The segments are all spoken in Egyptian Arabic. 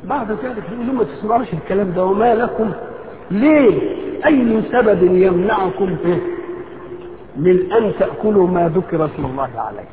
بعد ذلك يقولوا ما تسمعوش الكلام ده وما لكم ليه اي سبب يمنعكم إيه؟ من ان تاكلوا ما ذكر اسم الله عليه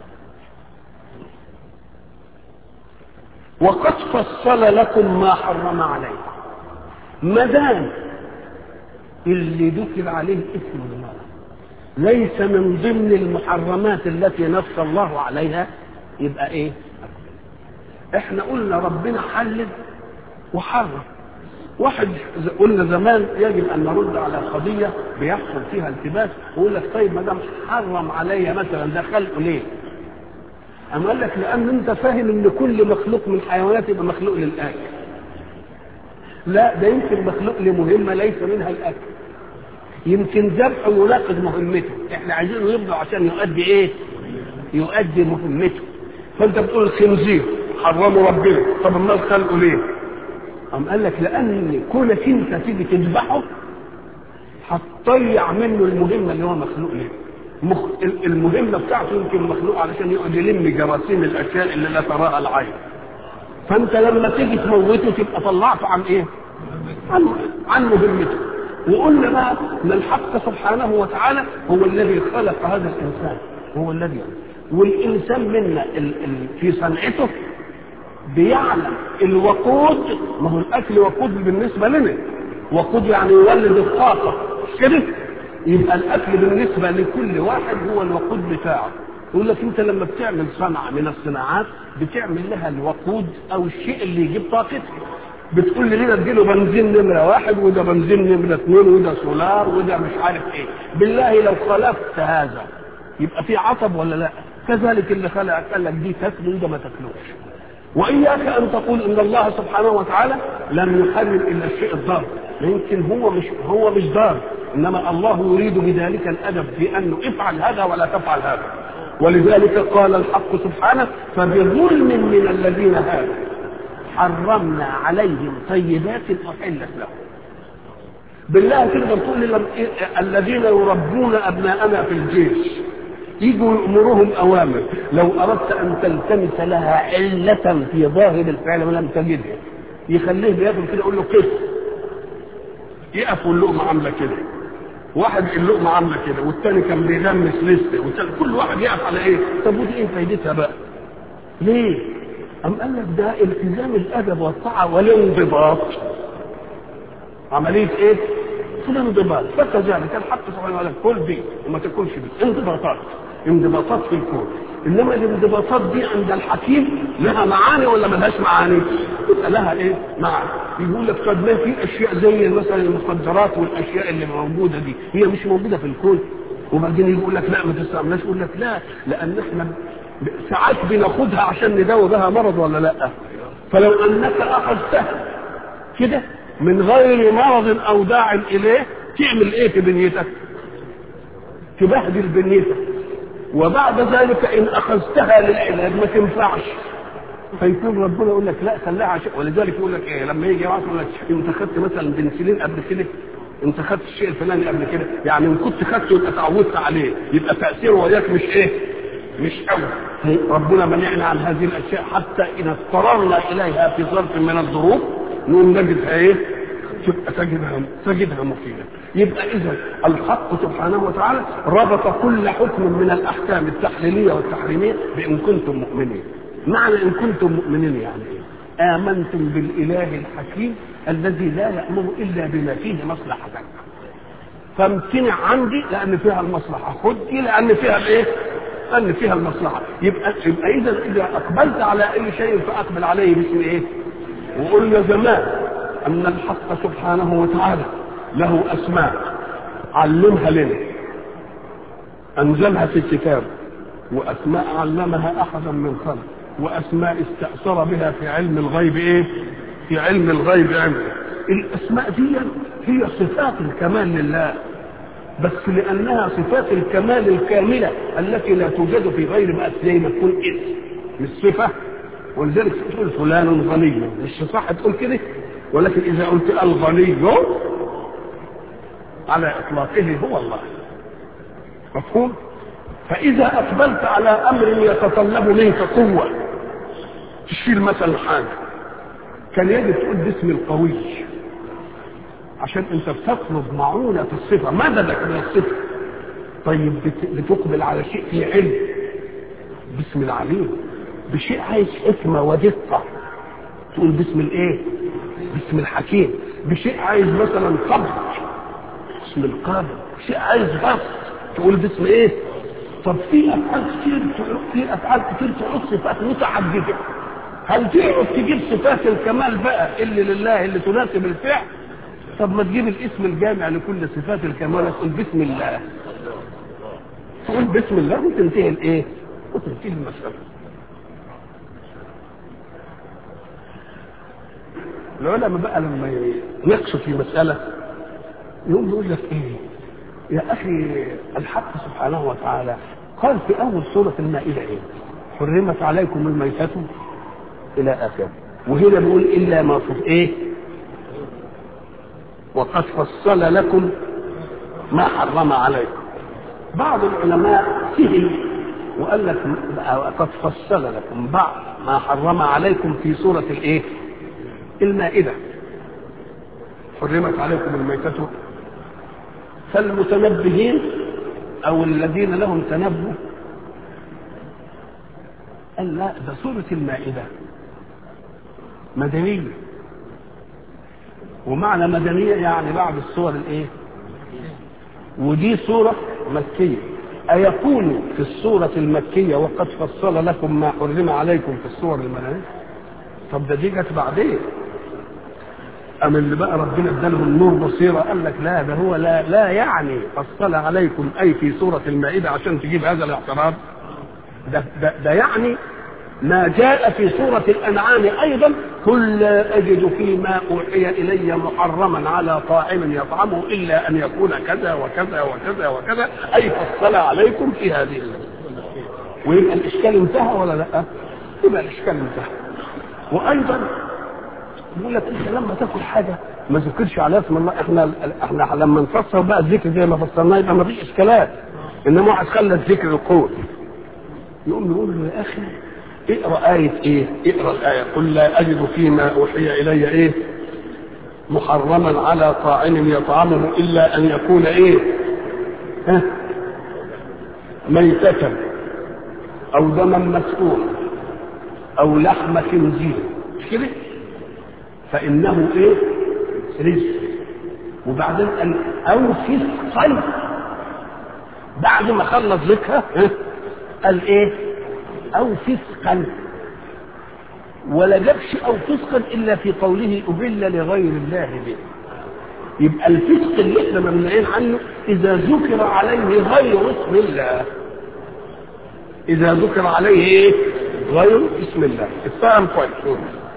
وقد فصل لكم ما حرم عليكم ما دام اللي ذكر عليه اسم الله ليس من ضمن المحرمات التي نص الله عليها يبقى ايه احنا قلنا ربنا حلل وحرم واحد قلنا زمان يجب ان نرد على قضيه بيحصل فيها التباس ويقول لك طيب ما دام حرم عليا مثلا ده خلقه ليه؟ أما قال لك لأن أنت فاهم إن كل مخلوق من الحيوانات يبقى مخلوق للأكل. لا ده يمكن مخلوق لمهمة ليس منها الأكل. يمكن ذبح مناقض مهمته، إحنا عايزينه يبدو عشان يؤدي إيه؟ يؤدي مهمته. فأنت بتقول الخنزير حرمه ربنا، طب الناس خلقه ليه؟ قام قال لك لأن كونك أنت تيجي تذبحه هتضيع منه المهمة اللي هو مخلوق ليه. مخ... المهمه بتاعته يمكن مخلوق علشان يقعد يلم جراثيم الاشياء اللي لا تراها العين فانت لما تيجي تموته تبقى طلعته عن ايه؟ عن عن مهمته وقلنا بقى ان الحق سبحانه وتعالى هو الذي خلق هذا الانسان هو الذي والانسان منا ال... ال... في صنعته بيعلم الوقود ما هو الاكل وقود بالنسبه لنا وقود يعني يولد الطاقه كده يبقى الاكل بالنسبه لكل واحد هو الوقود بتاعه يقول لك انت لما بتعمل صنعه من الصناعات بتعمل لها الوقود او الشيء اللي يجيب طاقتها بتقول لي هنا اديله بنزين نمره واحد وده بنزين نمره اثنين وده سولار وده مش عارف ايه بالله لو خالفت هذا يبقى في عصب ولا لا كذلك اللي خلقك قال لك دي تاكل وده ما تاكلوش واياك ان تقول ان الله سبحانه وتعالى لم يحرم الا الشيء الضار يمكن هو مش هو مش ضار انما الله يريد بذلك الادب في انه افعل هذا ولا تفعل هذا ولذلك قال الحق سبحانه فبظلم من الذين هادوا حرمنا عليهم طيبات احلت لهم بالله تقدر تقول لي الذين يربون ابناءنا في الجيش يجوا يأمرهم أوامر لو أردت أن تلتمس لها علة في ظاهر الفعل ولم تجدها يخليه بياكل كده يقول له كيف يقف واللقمة عاملة كده واحد اللقمة عاملة كده والتاني كان بيغمس لسه كل واحد يقف على ايه طب ودي ايه فايدتها بقى ليه أم قال لك ده التزام الأدب والطاعة والانضباط عملية ايه الانضباط فكذلك الحق سبحانه وتعالى كل دي وما تكونش دي انضباطات انضباطات في الكون انما الانضباطات دي عند الحكيم لها معاني ولا ملهاش معاني؟ يبقى لها ايه؟ معاني يقول لك طب ما في اشياء زي مثلا المخدرات والاشياء اللي موجوده دي هي مش موجوده في الكون وبعدين يقول لك لا ما تستعملهاش يقول لك لا لان احنا ساعات بناخدها عشان نداوي بها مرض ولا لا؟ فلو انك اخذتها كده من غير مرض او داع اليه تعمل ايه في بنيتك؟ تبهدل بنيتك وبعد ذلك ان اخذتها للعلاج ما تنفعش فيكون ربنا يقول لك لا خليها عشان ولذلك يقول لك ايه لما يجي واحد يقول لك انت خدت مثلا بنسلين قبل كده انت خدت الشيء الفلاني قبل كده يعني ان كنت خدته يبقى اتعودت عليه يبقى تاثيره وياك مش ايه مش قوي ربنا منعنا عن هذه الاشياء حتى اذا اضطررنا اليها في ظرف من الظروف نقوم نجدها ايه تبقى تجدها تجدها مفيده يبقى اذا الحق سبحانه وتعالى ربط كل حكم من الاحكام التحليليه والتحريميه بان كنتم مؤمنين معنى ان كنتم مؤمنين يعني ايه امنتم بالاله الحكيم الذي لا يامر الا بما فيه مصلحتك فامتنع عندي لان فيها المصلحه خد دي لان فيها الايه لان فيها المصلحه يبقى يبقى اذا اذا اقبلت على اي شيء فاقبل عليه باسم ايه وقلنا زمان ان الحق سبحانه وتعالى له اسماء علمها لنا انزلها في الكتاب واسماء علمها احدا من خلق واسماء استاثر بها في علم الغيب ايه في علم الغيب عنده الاسماء دي هي صفات الكمال لله بس لانها صفات الكمال الكامله التي لا توجد في غير ما زي ما تكون اسم مش صفه ولذلك تقول فلان غني مش صح تقول كده ولكن اذا قلت الغني على اطلاقه هو الله مفهوم فاذا اقبلت على امر يتطلب منك قوه تشيل مثلا حاجه كان يجب تقول باسم القوي عشان انت بتطلب معونة في الصفة مددك من الصفة طيب بت- بتقبل على شيء فيه علم باسم العليم بشيء عايز حكمة ودقة تقول باسم الايه باسم الحكيم بشيء عايز مثلا صبر باسم القادر شيء عايز بسط تقول باسم ايه طب في افعال كتير في افعال كتير تعود صفات متعدده هل تقعد تجيب صفات الكمال بقى اللي لله اللي تناسب الفعل طب ما تجيب الاسم الجامع لكل صفات الكمال تقول بسم الله تقول بسم الله وتنتهي الايه وتنتهي المسألة العلماء بقى لما يقصوا في مسألة يقوم يقول لك ايه يا اخي الحق سبحانه وتعالى قال في اول سورة المائدة ايه حرمت عليكم الميتة الى اخره وهنا بيقول الا ما في ايه وقد فصل لكم ما حرم عليكم بعض العلماء فهم وقال لك قد فصل لكم بعض ما حرم عليكم في سورة الايه المائدة حرمت عليكم الميتة فالمتنبهين او الذين لهم تنبه قال لا ده سورة المائدة مدنية ومعنى مدنية يعني بعد السور الايه ودي سورة مكية أيكون في السورة المكية وقد فصل لكم ما حرم عليكم في السور المدنية طب ده دي جت بعدين أم اللي بقى ربنا ادالهم النور بصيرة قال لك لا ده هو لا لا يعني فصل عليكم أي في سورة المائدة عشان تجيب هذا الاعتراض ده, ده, ده يعني ما جاء في سورة الأنعام أيضا قل لا أجد فيما أوحي إلي محرما على طاعم يطعمه إلا أن يكون كذا وكذا وكذا وكذا أي فصل عليكم في هذه الليلة. ويبقى الإشكال انتهى ولا لا؟ يبقى الإشكال انتهى وأيضا يقول لك أنت لما تاكل حاجة ما ذكرش على اسم الله احنا احنا لما نفسر بقى الذكر زي ما فسرناه يبقى ما فيش اشكالات انما واحد خلى الذكر القول يقوم يقول له يا اخي اقرا آية ايه؟ اقرا الآية قل لا أجد فيما أوحي إلي ايه؟ محرما على طاعم يطعمه إلا أن يكون ايه؟ ها؟ ميتة أو دما مسفوحا أو لحم خنزير مش كده؟ فإنه ايه؟ رزق وبعدين قال أو فسقا بعد ما خلص ذكرها ها؟ قال ايه؟ او فسقا ولا جابش او فسقا الا في قوله اهل لغير الله به يبقى الفسق اللي احنا ممنوعين عنه اذا ذكر عليه غير اسم الله اذا ذكر عليه ايه غير اسم الله اتفهم كويس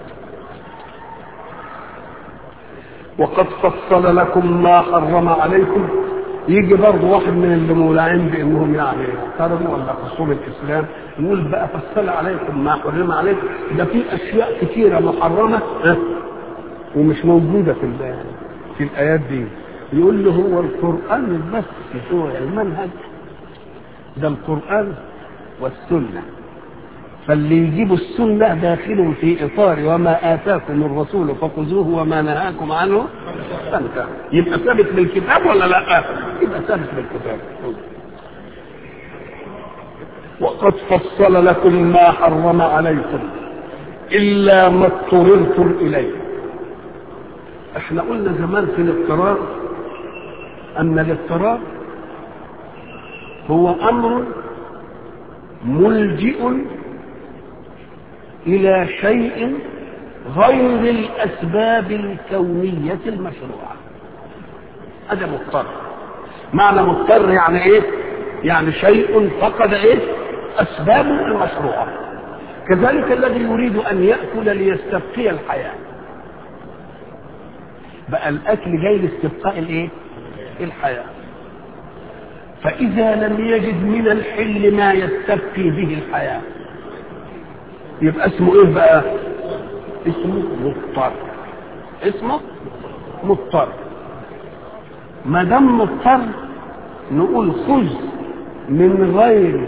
وقد فصل لكم ما حرم عليكم يجي برضه واحد من اللي مولعين بانهم يعني احترموا ولا خصوم الاسلام يقول بقى فصل عليكم ما حرم عليكم ده في اشياء كثيره محرمه ها ومش موجوده في في الايات دي يقول له هو القران بس بتوع المنهج ده القران والسنه فاللي يجيب السنة داخل في إطار وما آتاكم الرسول فخذوه وما نهاكم عنه فانتهوا يبقى ثابت بالكتاب ولا لا؟ يبقى ثابت بالكتاب وقد فصل لكم ما حرم عليكم إلا ما اضطررتم إليه احنا قلنا زمان في الاضطرار أن الاضطرار هو أمر ملجئ إلى شيء غير الأسباب الكونية المشروعة هذا مضطر معنى مضطر يعني إيه؟ يعني شيء فقد إيه؟ أسبابه المشروعة كذلك الذي يريد أن يأكل ليستبقي الحياة بقى الأكل جاي لاستبقاء الإيه؟ الحياة فإذا لم يجد من الحل ما يستبقي به الحياة يبقى اسمه ايه بقى اسمه مضطر اسمه مضطر ما دام مضطر نقول خذ من غير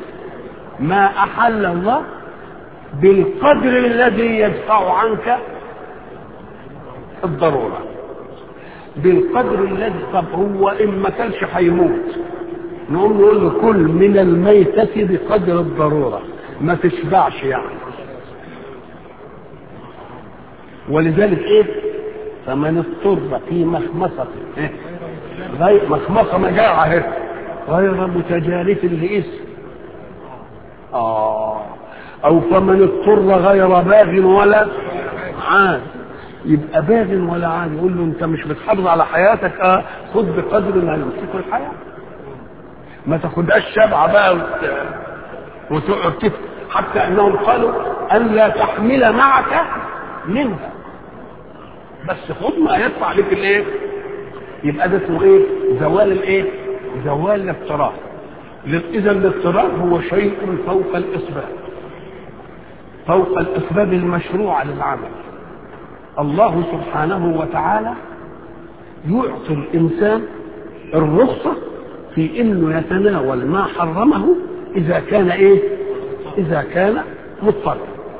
ما احل الله بالقدر الذي يدفع عنك الضروره بالقدر الذي طب هو ان ما كانش هيموت نقوم نقول له كل من الميتة بقدر الضرورة ما تشبعش يعني ولذلك ايه فمن اضطر في مخمصة إيه؟ غير مخمصة مجاعة اهي غير متجانف لإثم آه أو فمن اضطر غير باغ ولا عاد يبقى باغ ولا عاد يقول له أنت مش بتحافظ على حياتك آه خد بقدر ما يمسك الحياة ما تاخدهاش شبعة بقى وتقعد تف حتى أنهم قالوا أن لا تحمل معك منها بس خد ما يدفع لك الايه يبقى ده اسمه ايه زوال الايه زوال الاضطراب اذا الاضطراب هو شيء فوق الاسباب فوق الاسباب المشروعه للعمل الله سبحانه وتعالى يعطي الانسان الرخصه في انه يتناول ما حرمه اذا كان ايه اذا كان مضطرا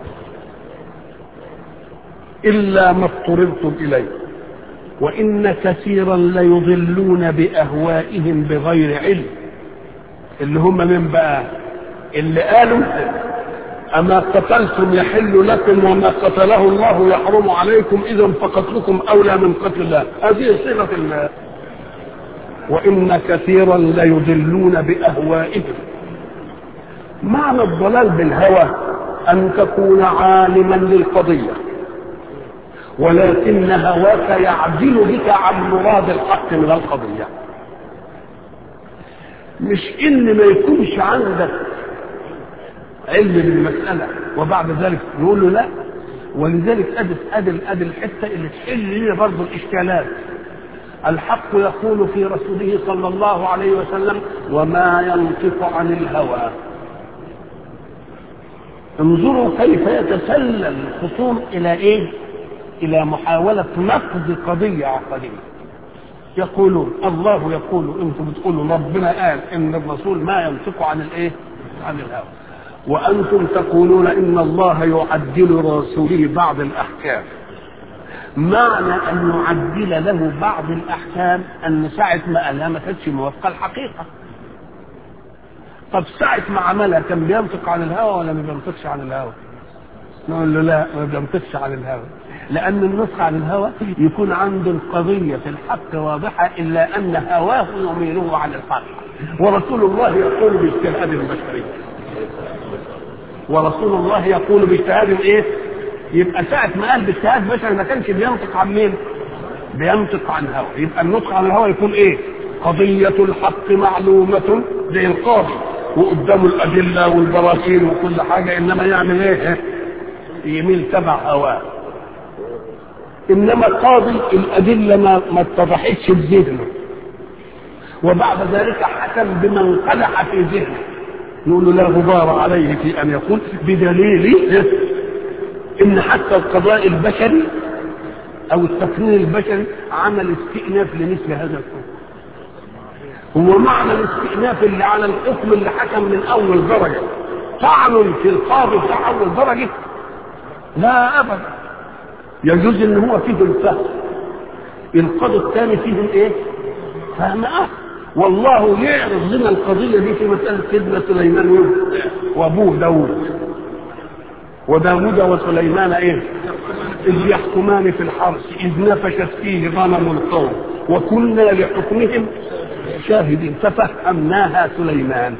إلا ما اضطررتم إليه وإن كثيرا ليضلون بأهوائهم بغير علم اللي هم من بقى اللي قالوا أما قتلتم يحل لكم وما قتله الله يحرم عليكم إذا فقتلكم أولى من قتل الله هذه صيغة الله وإن كثيرا ليضلون بأهوائهم معنى الضلال بالهوى أن تكون عالما للقضية ولكن هواك يعدل بك عن مراد الحق من القضية مش ان ما يكونش عندك علم بالمسألة وبعد ذلك نقول له لا ولذلك ادي ادي ادي الحته اللي تحل لنا برضه الاشكالات الحق يقول في رسوله صلى الله عليه وسلم وما ينطق عن الهوى انظروا كيف يتسلل الخصوم الى ايه الى محاولة نقد قضية عقدية يقولون الله يقول انتم بتقولوا ربنا قال ان الرسول ما ينطق عن الايه عن الهوى وانتم تقولون ان الله يعدل رسوله بعض الاحكام معنى ان يعدل له بعض الاحكام ان ساعة ما قالها ما كانتش موافقة الحقيقة طب ساعة ما عملها كان بينطق عن الهوى ولا ما بينطقش عن الهوى؟ نقول له لا ما بينطقش عن الهوى لأن النطق عن الهوى يكون عنده القضية في الحق واضحة إلا أن هواه يميله عن الحق ورسول الله يقول باجتهاد بشري ورسول الله يقول باجتهاد ايه؟ يبقى ساعة ما قال باجتهاد بشري ما كانش بينطق عن مين؟ بينطق عن هوى يبقى النطق عن الهوى يكون ايه؟ قضية الحق معلومة زي القاضي وقدامه الأدلة والبراهين وكل حاجة إنما يعمل إيه؟ يميل تبع هواه انما قاضي الادله ما ما اتضحتش بذهنه وبعد ذلك حكم بما انقدح في ذهنه نقول له لا غبار عليه في ان يقول بدليل ان حتى القضاء البشري او التقنين البشري عمل استئناف لمثل هذا الحكم هو معنى الاستئناف اللي على الحكم اللي حكم من اول درجه طعن في القاضي بتاع اول درجه لا ابدا يجوز ان هو فيه الفهم القاضي الثاني فيه الايه فهم اه والله يعرض لنا القضية دي في مسألة سيدنا سليمان وأبوه داوود وداوود وسليمان إيه؟ إذ يحكمان في الحرث إذ نفشت فيه غنم القوم وكنا لحكمهم شاهدين ففهمناها سليمان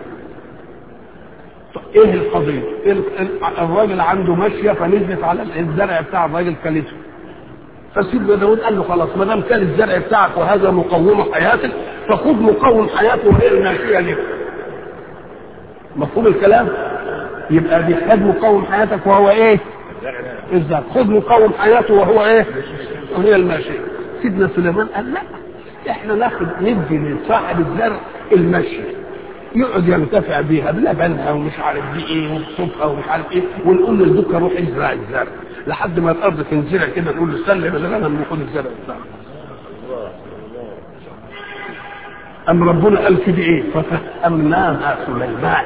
ايه القضيه؟ الراجل عنده ماشيه فنزلت على الزرع بتاع الراجل كلته. فسيدنا داود قال له خلاص ما دام كان الزرع بتاعك وهذا مقوم حياتك فخذ مقوم حياته وهي الماشيه لك. مفهوم الكلام؟ يبقى دي خد مقوم حياتك وهو ايه؟ الزرع، خذ مقوم حياته وهو ايه؟ وهي الماشيه. سيدنا سليمان قال لا احنا ناخد ندي لصاحب الزرع المشي يقعد ينتفع بيها بلبنها ومش عارف دي ايه وصوفها ومش عارف ايه ونقول للدكه روح ازرع الزرع لحد ما الارض تنزرع كده نقول له سلم الغنم وخد الزرع بتاعك ام ربنا قال كده ايه ففهمناها سليمان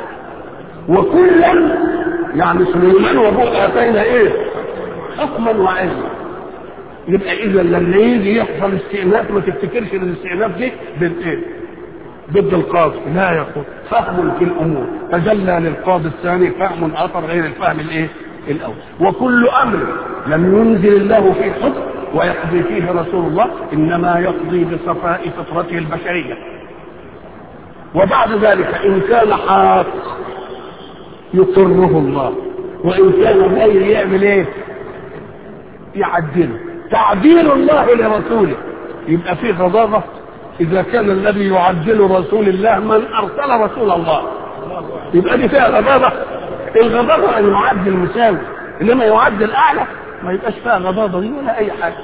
وكلا يعني سليمان وابوه اتينا ايه حكما وعلما يبقى اذا لما يجي يحصل استئناف ما تفتكرش ان الاستئناف دي بالايه؟ ضد القاضي لا يقول فهم في الامور تجلى للقاضي الثاني فهم اخر غير الفهم الايه؟ الاول وكل امر لم ينزل الله فيه حكم ويقضي فيه رسول الله انما يقضي بصفاء فطرته البشريه وبعد ذلك ان كان حاق يقره الله وان كان غير يعمل ايه يعدله تعديل الله لرسوله يبقى فيه غضاضه اذا كان الذي يعدل رسول الله من ارسل رسول الله يبقى دي فيها غضاضه الغضاضه ان يعدل مساوي انما يعدل اعلى ما يبقاش فيها غضاضه دي ولا اي حاجه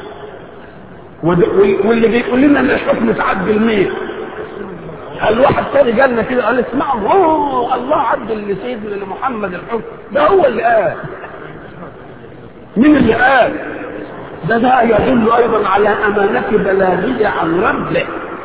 واللي بيقول لنا ان الحكم تعدل مين هل واحد تاني قالنا كده قال اسمعوا اوه الله عدل لسيدنا لمحمد الحكم ده هو اللي قال مين اللي قال ده ده يدل ايضا على امانه بلاغه عن ربه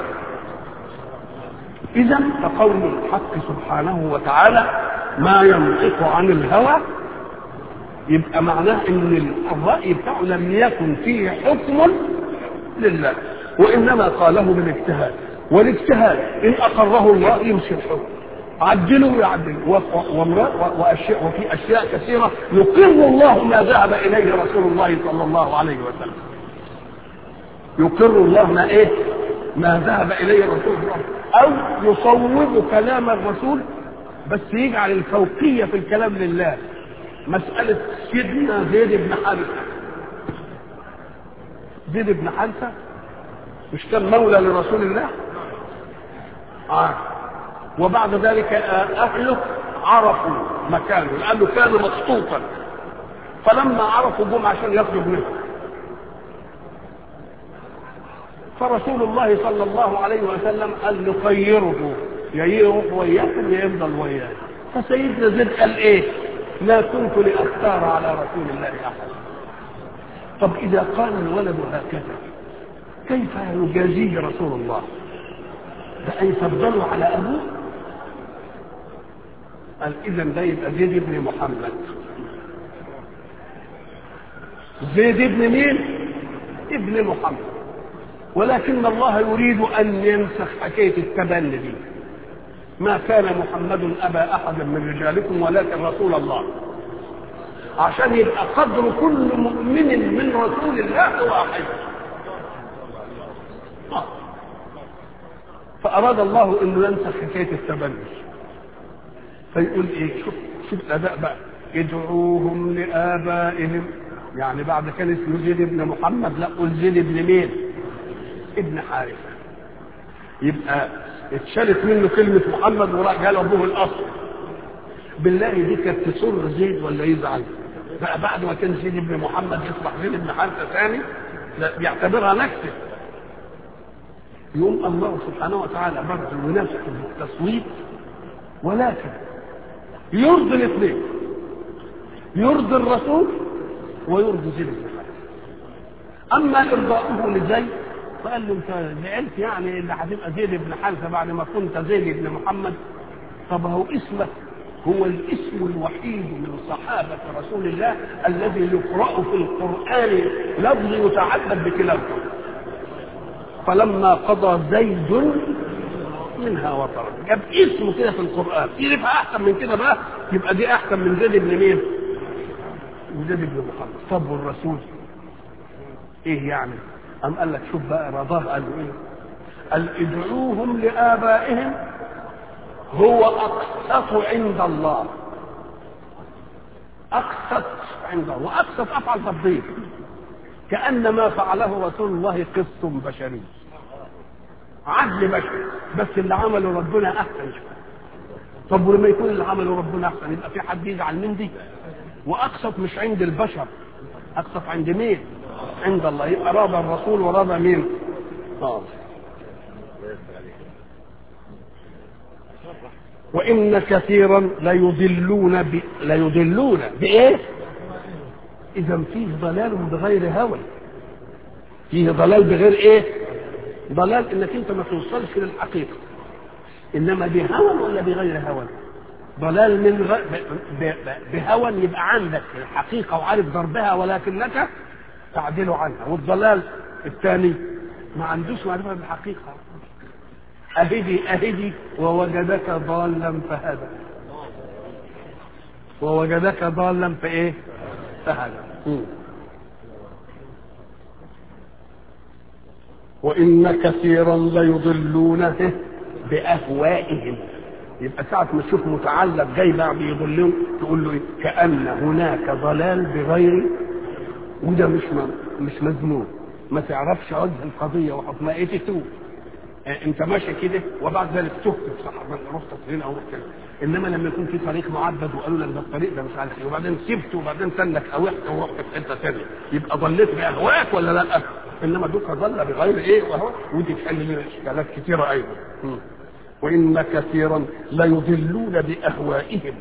اذا فقول الحق سبحانه وتعالى ما ينطق عن الهوى يبقى معناه ان الراي بتاعه لم يكن فيه حكم لله وانما قاله بالاجتهاد والاجتهاد ان اقره الله يمشي الحكم عدلوا ويعدلوا واشياء وفي اشياء كثيره يقر الله ما ذهب اليه رسول الله صلى الله عليه وسلم يقر الله ما ايه ما ذهب اليه رسول الله او يصوب كلام الرسول بس يجعل الفوقيه في الكلام لله مساله سيدنا زيد بن حارثه زيد بن حارثه مش كان مولى لرسول الله آه. وبعد ذلك اهله عرفوا مكانه لانه كان مخطوطا فلما عرفوا جم عشان ياخذوا منه فرسول الله صلى الله عليه وسلم قال له خيره يا يروح وياكم يا يفضل وياي فسيدنا زيد قال ايه لا كنت لاختار على رسول الله احدا طب اذا قال الولد هكذا كيف يجازيه رسول الله ده أن يفضلوا على أبوه قال إذا ده يبقى زيد بن محمد زيد ابن مين؟ ابن محمد ولكن الله يريد أن ينسخ حكاية التبني دي ما كان محمد أبا أحد من رجالكم ولكن رسول الله عشان يبقى قدر كل مؤمن من رسول الله واحد فأراد الله أنه ينسخ حكاية التبني فيقول إيه شوف شوف الأداء بقى ادعوهم لآبائهم يعني بعد كان اسمه زيد بن محمد لا قول زيد بن مين؟ ابن حارثة يبقى اتشالت منه كلمة محمد وراح جاله أبوه الأصل بالله دي كانت تسر زيد ولا يزعل؟ بقى بعد ما كان زيد بن محمد يصبح زيد بن حارثة ثاني لا بيعتبرها نكسة يقوم الله سبحانه وتعالى برضه ينفذ التصويت ولكن يرضي الاثنين يرضي الرسول ويرضي زيد بن اما ارضاؤه لزيد فقال له انت زعلت يعني اللي هتبقى زيد بن حارثه بعد ما كنت زيد بن محمد طب هو اسمك هو الاسم الوحيد من صحابة رسول الله الذي يقرأ في القرآن لفظ يتعبد بكلامه فلما قضى زيد منها وطرا جاب اسمه كده في القرآن يبقى أحسن من كده بقى يبقى دي أحسن من زيد بن مين؟ من زيد بن محمد طب والرسول إيه يعني؟ أم قال لك شوف بقى رضاه قال إيه؟ قال ادعوهم لآبائهم هو أقسط عند الله أقسط عند الله وأقسط أفعل تفضيل كأن ما فعله رسول الله قسط بشري عدل بشري بس اللي عمله ربنا أحسن شوية طب ولما يكون اللي عمله ربنا أحسن يبقى في حد يزعل من دي وأقسط مش عند البشر أقسط عند مين؟ عند الله يبقى راضى الرسول وراضى مين؟ آه. وإن كثيرا ليضلون ب... ليضلون بإيه؟ إذا فيه ضلال بغير هوى فيه ضلال بغير إيه؟ ضلال إنك أنت ما توصلش للحقيقة إنما بهوى ولا بغير هوى؟ ضلال من غ... ب... ب... بهوى يبقى عندك الحقيقة وعارف ضربها ولكنك تعدلوا عنها والضلال الثاني ما عندوش معرفه بالحقيقه اهدي اهدي ووجدك ضالا فهدى ووجدك ضالا فايه فهدى وان كثيرا ليضلون باهوائهم يبقى ساعة ما تشوف متعلق جاي بقى بيضلهم تقول له إيه؟ كأن هناك ضلال بغير وده مش م- مش مذموم ما تعرفش وجه القضية وحكمها ايه تتوب آه، انت ماشي كده وبعد ذلك تهت صح رحت فين او رحت فين. انما لما يكون في طريق معبد وقالوا لك ده الطريق ده مش عارف ايه وبعدين سبته وبعدين سنك اوحت ورحت في حته ثانيه يبقى ضليت باهواك ولا لا؟ انما دوك ضل بغير ايه وهو ودي تحل لنا اشكالات كثيره ايضا م. وان كثيرا ليضلون باهوائهم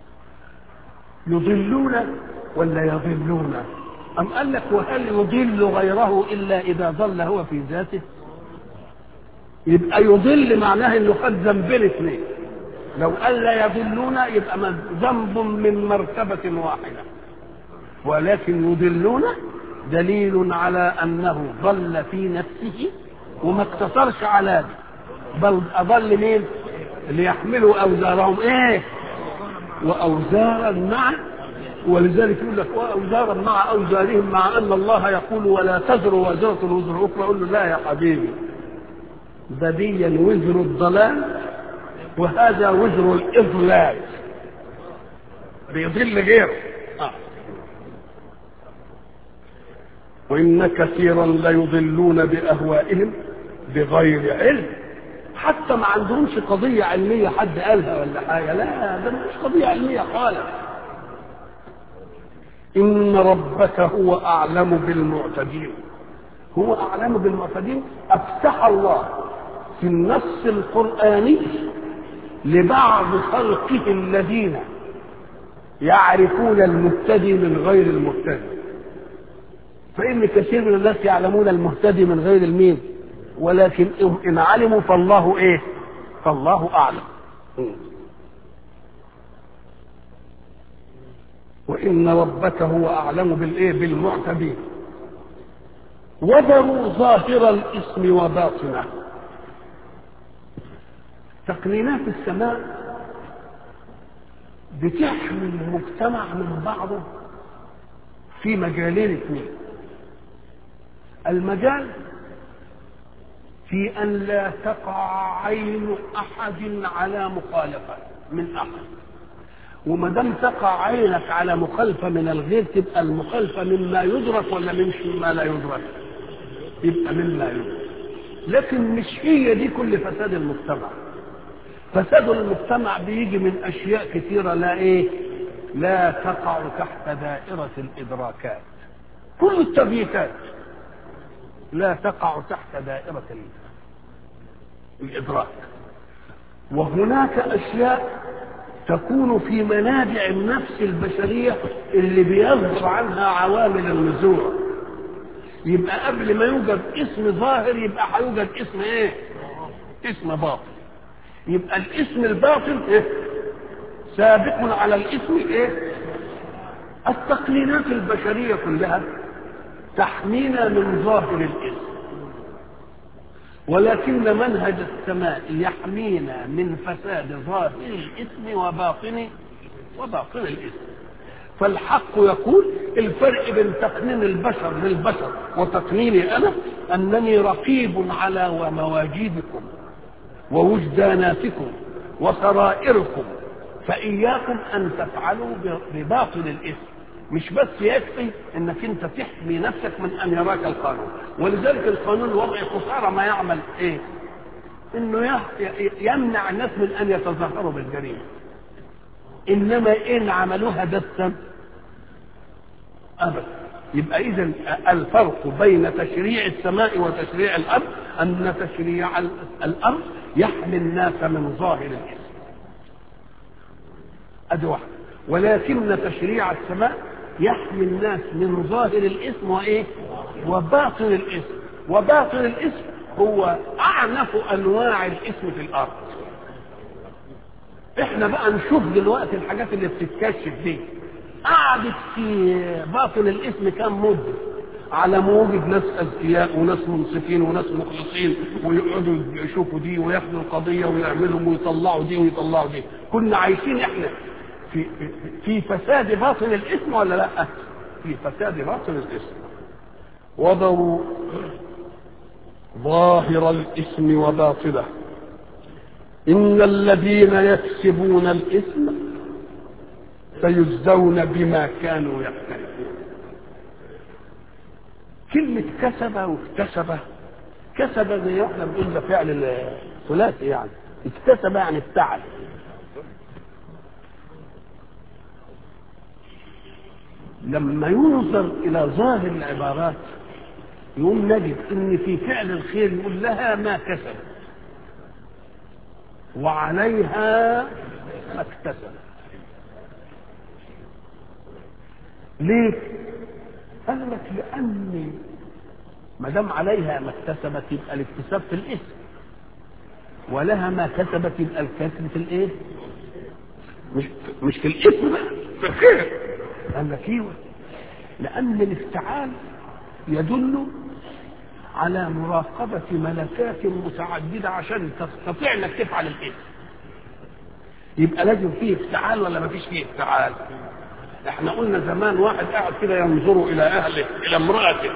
يضلون ولا يضلون أم قال لك وهل يضل غيره إلا إذا ضل هو في ذاته يبقى يضل معناه انه خد ذنبين اثنين لو قال لا يضلون يبقى من- ذنب من مرتبة واحدة ولكن يضلون دليل على انه ضل في نفسه وما اقتصرش على ده بل اضل مين ليحملوا اوزارهم ايه واوزارا مع ولذلك يقول لك واوزارا مع اوزارهم مع ان الله يقول ولا تزر وازره وزر اخرى اقول له لا يا حبيبي بديا وزر الضلال وهذا وزر الاضلال بيضل غيره آه. وان كثيرا ليضلون باهوائهم بغير علم حتى ما عندهمش قضيه علميه حد قالها ولا حاجه لا ده مش قضيه علميه خالص ان ربك هو اعلم بالمعتدين هو اعلم بالمعتدين افتح الله في النص القراني لبعض خلقه الذين يعرفون المهتدي من غير المهتدي فإن كثير من الناس يعلمون المهتدي من غير المين ولكن إن علموا فالله إيه فالله أعلم وإن ربك هو أعلم بالإيه بالمعتدين وذروا ظاهر الاسم وباطنه تقنينات السماء بتحمي المجتمع من بعضه في مجالين اثنين المجال في ان لا تقع عين احد على مخالفه من احد وما دام تقع عينك على مخالفه من الغير تبقى المخالفه مما يدرك ولا من مما لا يدرك يبقى مما يدرك لكن مش هي دي كل فساد المجتمع فساد المجتمع بيجي من اشياء كثيره لا ايه لا تقع تحت دائره الادراكات كل التبييتات لا تقع تحت دائره الادراك وهناك اشياء تكون في منابع النفس البشريه اللي بيصدر عنها عوامل النزوع يبقى قبل ما يوجد اسم ظاهر يبقى هيوجد اسم ايه اسم باطن يبقى الاسم الباطل ايه سابق على الاسم ايه التقنينات البشريه كلها تحمينا من ظاهر الاسم ولكن منهج السماء يحمينا من فساد ظاهر الاسم وباطن وباطن الاسم فالحق يقول الفرق بين تقنين البشر للبشر وتقنيني انا انني رقيب على مواجيدكم ووجداناتكم وسرائركم فإياكم أن تفعلوا بباطل الإثم مش بس يكفي انك انت تحمي نفسك من ان يراك القانون ولذلك القانون الوضعي خسارة ما يعمل ايه انه يمنع الناس من ان يتظاهروا بالجريمة انما ان عملوها دسا ابدا يبقى اذا الفرق بين تشريع السماء وتشريع الارض ان تشريع الارض يحمي الناس من ظاهر الاسم ادي واحده ولكن تشريع السماء يحمي الناس من ظاهر الاسم وايه وباطن الاسم وباطن الاسم هو اعنف انواع الاسم في الارض احنا بقى نشوف دلوقتي الحاجات اللي بتتكشف دي قعدت في باطن الاسم كام مده على موجب ناس اذكياء وناس منصفين وناس مخلصين ويقعدوا يشوفوا دي وياخدوا القضيه ويعملوا ويطلعوا دي ويطلعوا دي كنا عايشين احنا في في, في فساد باطن الاسم ولا لا؟ في فساد باطن الاسم وضروا ظاهر الاسم وباطله ان الذين يكسبون الاثم سيجزون بما كانوا يقترفون كلمة كسب واكتسب كسب زي احنا بنقول ده فعل ثلاثي يعني اكتسب يعني افتعل لما ينظر الى ظاهر العبارات يقوم نجد ان في فعل الخير يقول لها ما كسب وعليها ما اكتسب ليه قال لك لان ما دام عليها ما اكتسبت يبقى الاكتساب في الاسم ولها ما كسبت يبقى الكسب في الايه مش مش في الاسم بقى في الخير قال لك ايوه لان الافتعال يدل على مراقبة ملكات متعددة عشان تستطيع انك تفعل الاسم يبقى لازم فيه افتعال ولا ما فيش فيه افتعال احنا قلنا زمان واحد قاعد كده ينظر الى اهله الى امرأته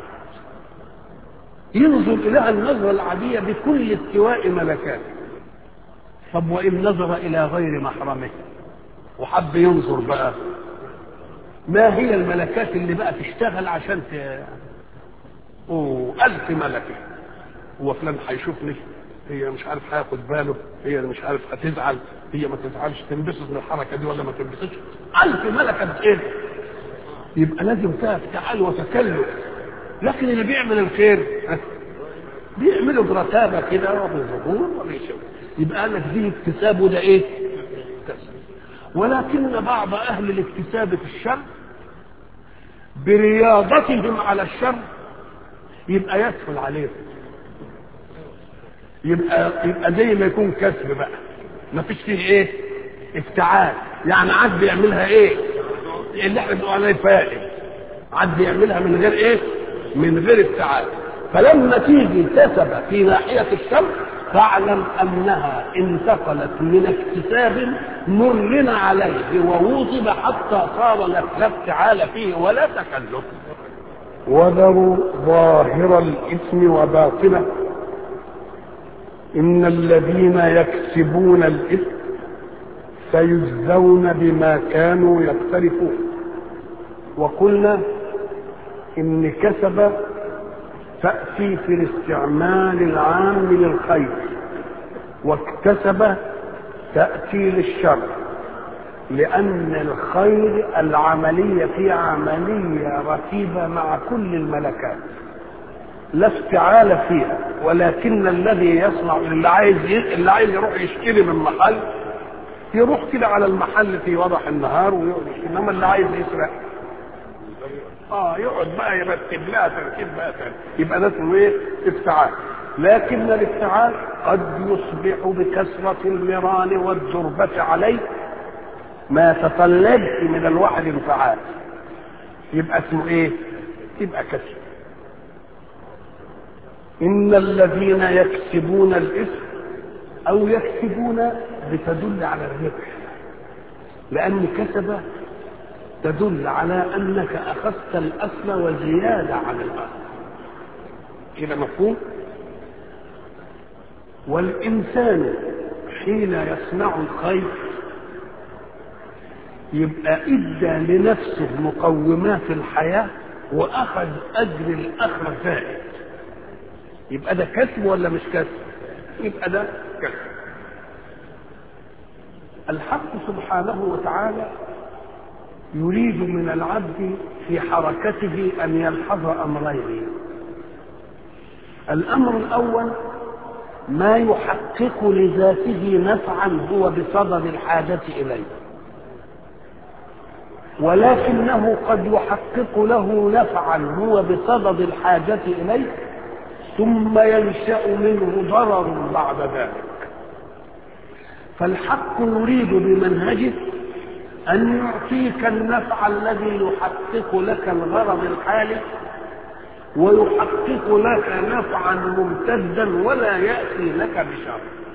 ينظر اليها النظرة العادية بكل استواء ملكاته طب وان نظر الى غير محرمه وحب ينظر بقى ما هي الملكات اللي بقى تشتغل عشان ت... اوه ألف ملكة هو فلان هيشوفني هي مش عارف هياخد باله هي مش عارف هتزعل هي ما تزعلش تنبسط من الحركة دي ولا ما تنبسطش ألف ملكة بإيه يبقى لازم فيها افتعال وتكلف لكن اللي بيعمل الخير بيعمله برتابة كده وبظهور وبيشوف يبقى قال لك دي اكتساب وده ايه؟ اكتساب ولكن بعض اهل الاكتساب في الشر برياضتهم على الشر يبقى يدخل عليهم يبقى يبقى زي ما يكون كسب بقى ما فيش فيه ايه افتعال يعني عاد بيعملها ايه اللي احنا بنقول عليه فائل عاد بيعملها من غير ايه من غير افتعال فلما تيجي كسب في ناحيه الشر فاعلم انها انتقلت من اكتساب مرن عليه ووظب حتى صار لا افتعال فيه ولا تكلف وذروا ظاهر الاثم وباطنه ان الذين يكسبون الاثم سيجزون بما كانوا يقترفون وقلنا ان كسب تأتي في الاستعمال العام للخير واكتسب تأتي للشر لأن الخير العملية في عملية رتيبة مع كل الملكات لا افتعال فيها ولكن الذي يصنع اللي عايز اللي عايز يروح يشتري من محل يروح كده على المحل في وضح النهار ويقعد انما اللي عايز يسرق اه يقعد بقى يرتب لها ترتيب بقى تاني يبقى ده اسمه ايه؟ افتعال لكن الافتعال قد يصبح بكثرة المران والدربة عليه ما تطلبش من الواحد انفعال يبقى اسمه ايه؟ يبقى كسب إن الذين يكسبون الإثم أو يكسبون بتدل على الربح لأن كسب تدل على انك اخذت الاصل وزياده عن الاصل كده مفهوم والانسان حين يصنع الخير يبقى ادى لنفسه مقومات الحياه واخذ اجر الاخر زائد يبقى ده كسب ولا مش كسب يبقى ده كسب الحق سبحانه وتعالى يريد من العبد في حركته ان يلحظ امرين الامر الاول ما يحقق لذاته نفعا هو بصدد الحاجه اليه ولكنه قد يحقق له نفعا هو بصدد الحاجه اليه ثم ينشا منه ضرر بعد ذلك فالحق يريد بمنهجه أن يعطيك النفع الذي يحقق لك الغرض الحالي ويحقق لك نفعا ممتدا ولا يأتي لك بشر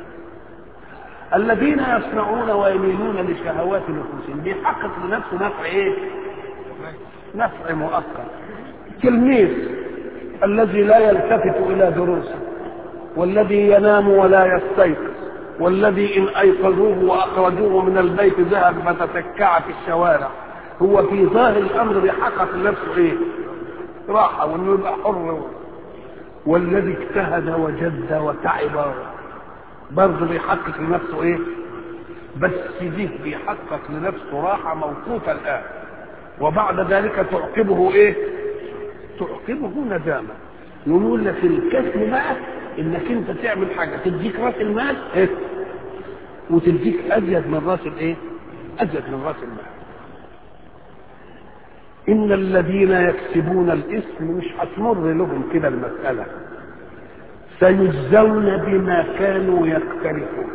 الذين يصنعون ويميلون لشهوات نفوسهم بيحقق لنفسه نفع ايه نفع مؤقت تلميذ الذي لا يلتفت الى دروسه والذي ينام ولا يستيقظ والذي ان ايقظوه واخرجوه من البيت ذهب فتتكع في الشوارع هو في ظاهر الامر بيحقق لنفسه ايه راحه وانه يبقى حر والذي اجتهد وجد وتعب برضه بيحقق لنفسه ايه بس دي بيحقق لنفسه راحه موقوفه الان وبعد ذلك تعقبه ايه تعقبه ندامه نقول لك الكسب بقى انك انت تعمل حاجه تديك راس المال ايه وتديك ازيد من راس الايه ازيد من راس المال ان الذين يكسبون الاثم مش هتمر لهم كده المساله سيجزون بما كانوا يقترفون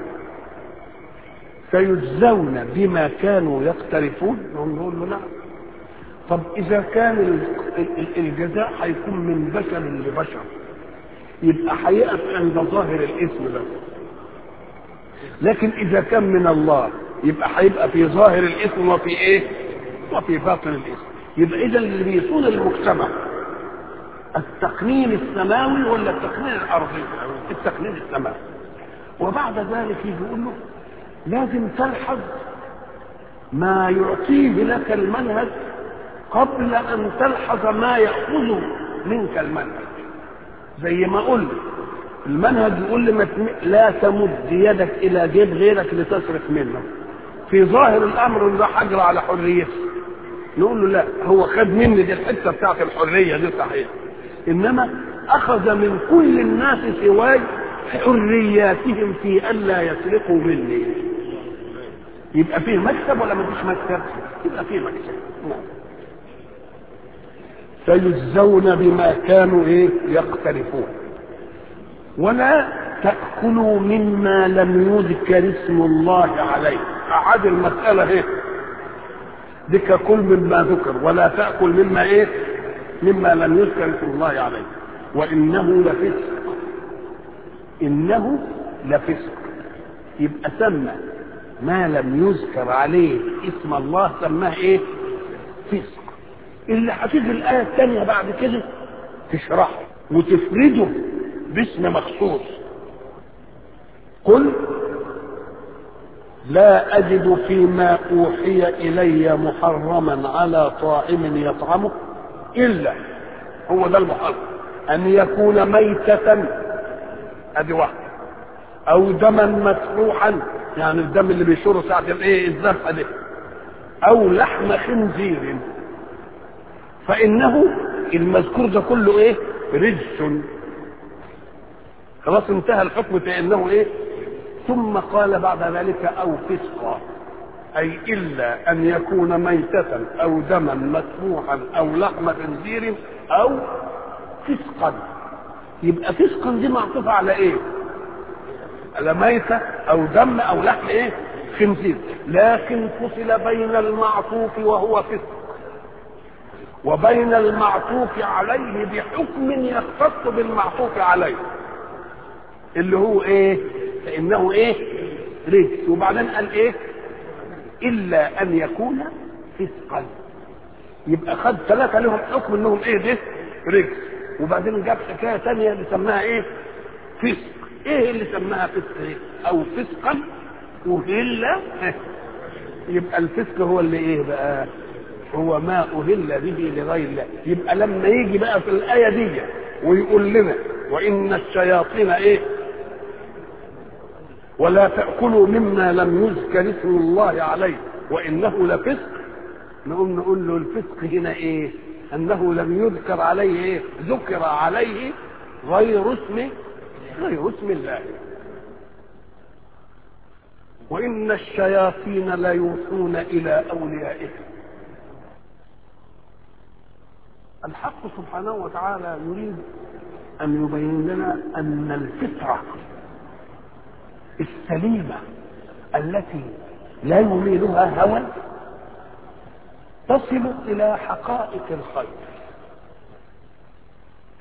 سيجزون بما كانوا يقترفون نقول له نعم طب اذا كان الجزاء هيكون من بشر لبشر يبقى هيقف عند ظاهر الاسم بس لكن اذا كان من الله يبقى هيبقى في ظاهر الاسم وفي ايه وفي باطن الاسم يبقى اذا اللي بيصون المجتمع التقنين السماوي ولا التقنين الارضي التقنين السماوي وبعد ذلك يقول له لازم تلحظ ما يعطيه لك المنهج قبل ان تلحظ ما ياخذه منك المنهج زي ما قلنا المنهج يقول لي لا تمد يدك الى جيب غيرك لتصرف منه في ظاهر الامر ان ده حجر على حريته نقول له لا هو خد مني دي الحته بتاعت الحريه دي صحيح انما اخذ من كل الناس سواي حرياتهم في الا يسرقوا مني يبقى فيه مكسب ولا مفيش مكسب يبقى فيه مكسب نعم سيجزون بما كانوا ايه يقترفون ولا تأكلوا مما لم يذكر اسم الله عليه أعاد المسألة ايه ذكر كل مما ذكر ولا تأكل مما ايه مما لم يذكر اسم الله عليه وإنه لفسق إنه لفسق يبقى سمى ما لم يذكر عليه اسم الله سماه ايه فسق اللي هتيجي الآية الثانية بعد كده تشرحه وتفرده باسم مخصوص قل لا أجد فيما أوحي إلي محرما على طاعم يطعمه إلا هو ده المحرم أن يكون ميتة أدي واحدة أو دما مسروحا يعني الدم اللي بيشوره ساعة الإيه الذبحة دي أو لحم خنزير فإنه المذكور ده كله إيه رجس خلاص انتهى الحكم في انه ايه ثم قال بعد ذلك او فسقا اي الا ان يكون ميتة او دما مسموحا او لحم خنزير او فسقا يبقى فسقا دي معطوفة على ايه على ميتة او دم او لحم ايه خنزير لكن فصل بين المعطوف وهو فسق وبين المعطوف عليه بحكم يختص بالمعطوف عليه اللي هو ايه فانه ايه رجس وبعدين قال ايه الا ان يكون فسقا يبقى خد ثلاثه لهم حكم انهم ايه ده رجس وبعدين جاب حكايه ثانيه اللي سماها ايه فسق ايه اللي سماها فسق إيه؟ او فسقا وهلا يبقى الفسق هو اللي ايه بقى هو ما أهل به لغير الله يبقى لما يجي بقى في الآية دي ويقول لنا وإن الشياطين إيه ولا تأكلوا مما لم يذكر اسم الله عليه وإنه لفسق نقوم نقول له الفسق هنا إيه أنه لم يذكر عليه إيه ذكر عليه غير اسم غير اسم الله وإن الشياطين ليوحون إلى أوليائهم الحق سبحانه وتعالى يريد أن يبين لنا أن الفطرة السليمة التي لا يميلها هوى تصل إلى حقائق الخير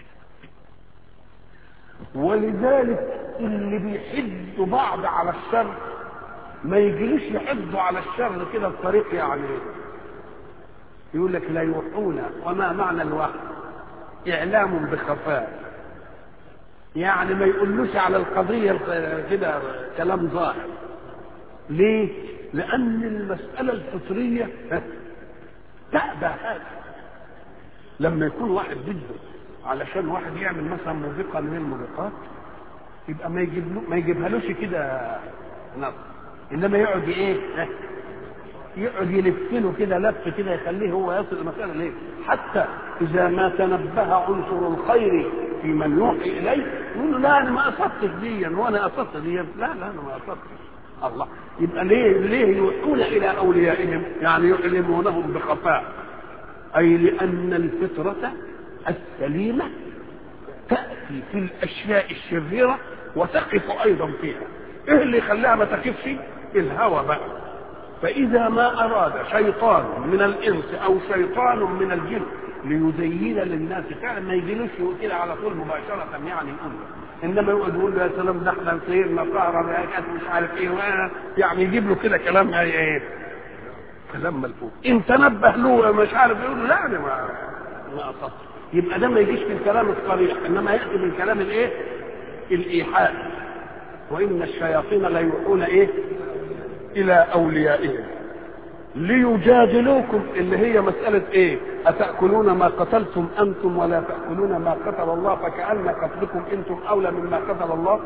ولذلك اللي بيحدوا بعض على الشر ما يجريش يحدوا على الشر كده بطريق يعني يقول لك لا يوحون وما معنى الوحي اعلام بخفاء يعني ما يقولوش على القضية كده كلام ظاهر ليه لان المسألة الفطرية تأبى هذا لما يكون واحد بده علشان واحد يعمل مثلا موبقة من الموبقات يبقى ما يجيب له ما يجيبهالوش كده نص انما يقعد ايه يقعد يلف له كده لف كده يخليه هو يصل المسألة ليه حتى إذا ما تنبه عنصر الخير في من يوحي إليه يقول له لا أنا ما أصبتش ديا وأنا أصبت ديا لا لا أنا ما أصبتش الله يبقى ليه ليه يوحون إلى أوليائهم يعني يعلمونهم بخفاء أي لأن الفطرة السليمة تأتي في الأشياء الشريرة وتقف أيضا فيها إيه اللي يخليها ما تقفش الهوى بقى فإذا ما أراد شيطان من الإنس أو شيطان من الجن ليزين للناس فعلا ما يجيلوش كده على طول مباشرة يعني يقول انما يقعد يقول له يا سلام ده احنا سيرنا سهرة مش عارف ايه يعني يجيب له كده كلام ايه كلام ملفوف ان تنبه له مش عارف يقول له لا انا ما ما قصدت يبقى ده ما يجيش في الكلام الصريح انما ياتي من كلام الايه الايحاء وان الشياطين لا يوحون ايه الى اوليائهم ليجادلوكم اللي هي مسألة ايه اتأكلون ما قتلتم انتم ولا تأكلون ما قتل الله فكأن قتلكم انتم اولى مما قتل الله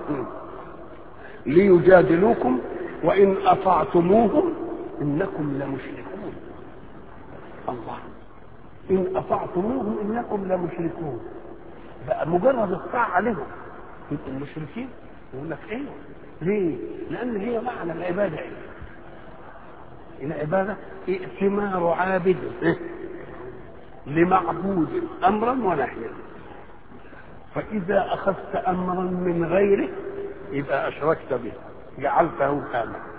ليجادلوكم وان اطعتموهم انكم لمشركون الله ان اطعتموهم انكم لمشركون بقى مجرد الطاعة عليهم يبقوا المشركين يقول لك ايه ليه لان هي معنى العباده ايه العباده ائتمار عابد إيه؟ لمعبود امرا ونهيا فاذا اخذت امرا من غيره يبقى اشركت به جعلته كاملا